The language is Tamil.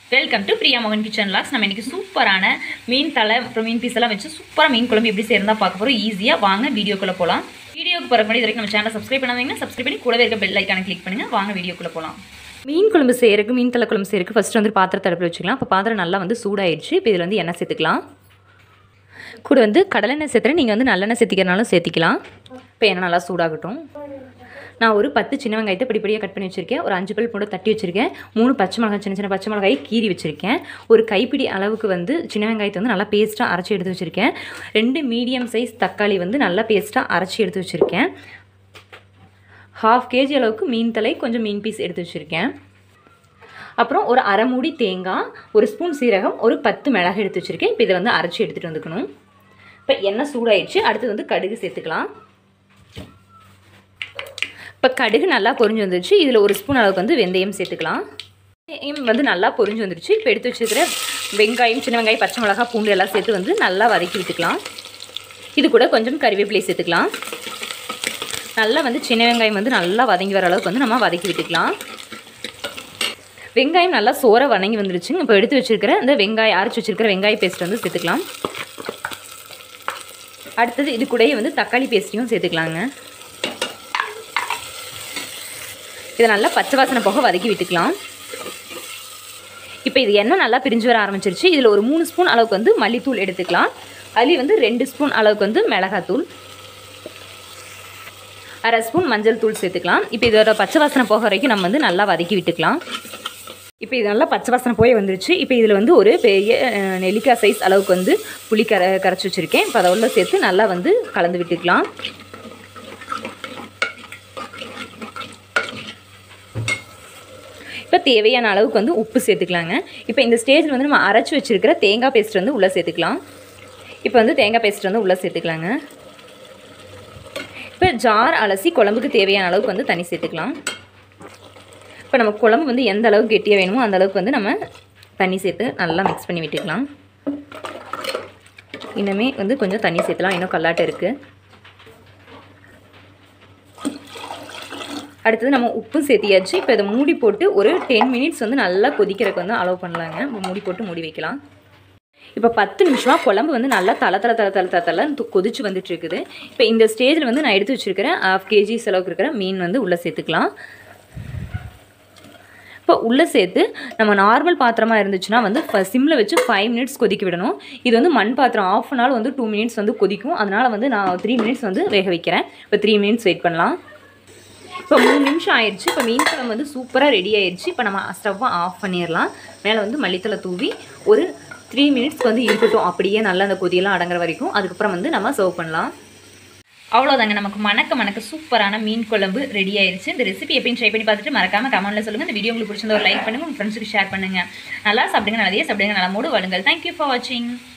வெல்கம் டு பிரியா மோகன் கிச்சன் லாக்ஸ் நம்ம இன்னைக்கு சூப்பரான மீன் தலை அப்புறம் மீன் பீஸ் எல்லாம் வச்சு சூப்பராக மீன் குழம்பு எப்படி செய்யறதா பார்க்க போகிறோம் ஈஸியாக வாங்க வீடியோக்குள்ளே போகலாம் வீடியோக்கு போகிற முன்னாடி இது வரைக்கும் நம்ம சேனல் சப்ஸ்கிரைப் பண்ணாதீங்கன்னா சப்ஸ்கிரைப் பண்ணி கூடவே இருக்க பெல் ஐக்கான கிளிக் பண்ணுங்க வாங்க வீடியோக்குள்ளே போகலாம் மீன் குழம்பு செய்யறதுக்கு மீன் தலை குழம்பு செய்யறதுக்கு ஃபஸ்ட்டு வந்து பாத்திரத்தை அடுப்பில் வச்சுக்கலாம் இப்போ பாத்திரம் நல்லா வந்து சூடாயிடுச்சு இப்போ இதில் வந்து எண்ணெய் சேர்த்துக்கலாம் கூட வந்து கடலெண்ணெய் சேர்த்துறேன் நீங்கள் வந்து நல்லெண்ணெய் சேர்த்திக்கிறனாலும் சேர்த்திக்கலாம் இப்போ எண்ணெய் நல்லா சூடாகட்டும் நான் ஒரு பத்து சின்ன வெங்காயத்தை படிப்படியாக கட் பண்ணி வச்சுருக்கேன் ஒரு அஞ்சு பல் போட்டு தட்டி வச்சுருக்கேன் மூணு பச்சை மிளகாய் சின்ன சின்ன பச்சை மிளகாய் கீறி வச்சுருக்கேன் ஒரு கைப்பிடி அளவுக்கு வந்து சின்ன வெங்காயத்தை வந்து நல்லா பேஸ்ட்டாக அரைச்சி எடுத்து வச்சுருக்கேன் ரெண்டு மீடியம் சைஸ் தக்காளி வந்து நல்லா பேஸ்ட்டாக அரைச்சி எடுத்து வச்சுருக்கேன் ஹாஃப் கேஜி அளவுக்கு மீன் தலை கொஞ்சம் மீன் பீஸ் எடுத்து வச்சுருக்கேன் அப்புறம் ஒரு அரை மூடி தேங்காய் ஒரு ஸ்பூன் சீரகம் ஒரு பத்து மிளகு எடுத்து வச்சுருக்கேன் இப்போ இதை வந்து அரைச்சி எடுத்துகிட்டு வந்துக்கணும் இப்போ எண்ணெய் சூடாயிடுச்சு அடுத்து வந்து கடுகு சேர்த்துக்கலாம் இப்போ கடுகு நல்லா பொரிஞ்சு வந்துருச்சு இதில் ஒரு ஸ்பூன் அளவுக்கு வந்து வெந்தயம் சேர்த்துக்கலாம் வெந்தயம் வந்து நல்லா பொரிஞ்சு வந்துருச்சு இப்போ எடுத்து வச்சுருக்கிற வெங்காயம் சின்ன வெங்காயம் பச்சை மிளகா பூண்டு எல்லாம் சேர்த்து வந்து நல்லா வதக்கி விட்டுக்கலாம் இது கூட கொஞ்சம் கறிவேப்பிலை சேர்த்துக்கலாம் நல்லா வந்து சின்ன வெங்காயம் வந்து நல்லா வதங்கி வர அளவுக்கு வந்து நம்ம வதக்கி விட்டுக்கலாம் வெங்காயம் நல்லா சோற வதங்கி வந்துருச்சுங்க இப்போ எடுத்து வச்சுருக்கிற இந்த வெங்காயம் அரைச்சி வச்சுருக்கிற வெங்காய பேஸ்ட் வந்து சேர்த்துக்கலாம் அடுத்தது இது கூடயே வந்து தக்காளி பேஸ்ட்டையும் சேர்த்துக்கலாங்க இதை நல்லா பச்சை வாசனை போக வதக்கி விட்டுக்கலாம் இப்போ இது எண்ணெய் நல்லா பிரிஞ்சு வர ஆரம்பிச்சிருச்சு இதில் ஒரு மூணு ஸ்பூன் அளவுக்கு வந்து மல்லித்தூள் எடுத்துக்கலாம் அதுலேயும் வந்து ரெண்டு ஸ்பூன் அளவுக்கு வந்து மிளகாத்தூள் அரை ஸ்பூன் மஞ்சள் தூள் சேர்த்துக்கலாம் இப்போ இதோட பச்சை வாசனை போக வரைக்கும் நம்ம வந்து நல்லா வதக்கி விட்டுக்கலாம் இப்போ இது நல்லா பச்சை வாசனை போய் வந்துருச்சு இப்போ இதில் வந்து ஒரு பெரிய அஹ், நெல்லிக்காய் சைஸ் அளவுக்கு வந்து புளி கர கரைச்சி வச்சுருக்கேன் இப்போ அதை உள்ள சேர்த்து நல்லா வந்து கலந்து விட்டுக்கலாம் இப்போ தேவையான அளவுக்கு வந்து உப்பு சேர்த்துக்கலாங்க இப்போ இந்த ஸ்டேஜில் வந்து நம்ம அரைச்சி வச்சுருக்கிற தேங்காய் பேஸ்ட் வந்து உள்ளே சேர்த்துக்கலாம் இப்போ வந்து தேங்காய் பேஸ்ட் வந்து உள்ளே சேர்த்துக்கலாங்க இப்போ ஜார் அலசி குழம்புக்கு தேவையான அளவுக்கு வந்து தண்ணி சேர்த்துக்கலாம் இப்போ நம்ம குழம்பு வந்து எந்த அளவுக்கு கெட்டியாக வேணுமோ அந்த அளவுக்கு வந்து நம்ம தண்ணி சேர்த்து நல்லா மிக்ஸ் பண்ணி விட்டுக்கலாம் இன்னுமே வந்து கொஞ்சம் தண்ணி சேர்த்துலாம் இன்னும் கல்லாட்டம் இருக்குது அடுத்தது நம்ம உப்பு சேர்த்தியாச்சு இப்போ இதை மூடி போட்டு ஒரு டென் மினிட்ஸ் வந்து நல்லா கொதிக்கிறதுக்கு வந்து அலோவ் பண்ணலாங்க இப்போ மூடி போட்டு மூடி வைக்கலாம் இப்போ பத்து நிமிஷமாக குழம்பு வந்து நல்லா தல தல தல தல தல தல கொதிச்சு வந்துட்டு இருக்குது இப்போ இந்த ஸ்டேஜில் வந்து நான் எடுத்து வச்சுருக்கிறேன் ஹாஃப் கேஜி அளவுக்கு இருக்கிற மீன் வந்து உள்ளே சேர்த்துக்கலாம் இப்போ உள்ளே சேர்த்து நம்ம நார்மல் பாத்திரமாக இருந்துச்சுன்னா வந்து சிம்மில் வச்சு ஃபைவ் மினிட்ஸ் கொதிக்க விடணும் இது வந்து மண் பாத்திரம் ஆஃப் அன் வந்து டூ மினிட்ஸ் வந்து கொதிக்கும் அதனால் வந்து நான் த்ரீ மினிட்ஸ் வந்து வேக வைக்கிறேன் இப்போ த்ரீ மினிட்ஸ் வெயிட் பண்ணலாம் இப்போ மூணு நிமிஷம் ஆயிடுச்சு இப்போ மீன் குழம்பு வந்து சூப்பராக ரெடி ஆயிடுச்சு இப்போ நம்ம ஸ்டவ்வை ஆஃப் பண்ணிடலாம் மேலே வந்து மல்லித்தலை தூவி ஒரு த்ரீ மினிட்ஸ்க்கு வந்து இருக்கட்டும் அப்படியே நல்லா அந்த கொதியெல்லாம் அடங்குற வரைக்கும் அதுக்கப்புறம் வந்து நம்ம சர்வ் பண்ணலாம் அவ்வளோதாங்க நமக்கு மணக்க மணக்க சூப்பரான மீன் குழம்பு ரெடி ஆயிருச்சு இந்த ரெசிபி எப்பயும் ட்ரை பண்ணி பார்த்துட்டு மறக்காம கமெண்ட்ல சொல்லுங்க இந்த வீடியோ உங்களுக்கு பிடிச்சிருந்தா ஒரு லைக் பண்ணுங்க உங்க ஃப்ரெண்ட்ஸுக்கு ஷேர் பண்ணுங்க நல்லா சாப்பிடுங்க நல்லதே சாப்பிடுங்க நல்லா மூடு வாழுங்கள் தேங்க்யூ ஃபார் வாட்சிங்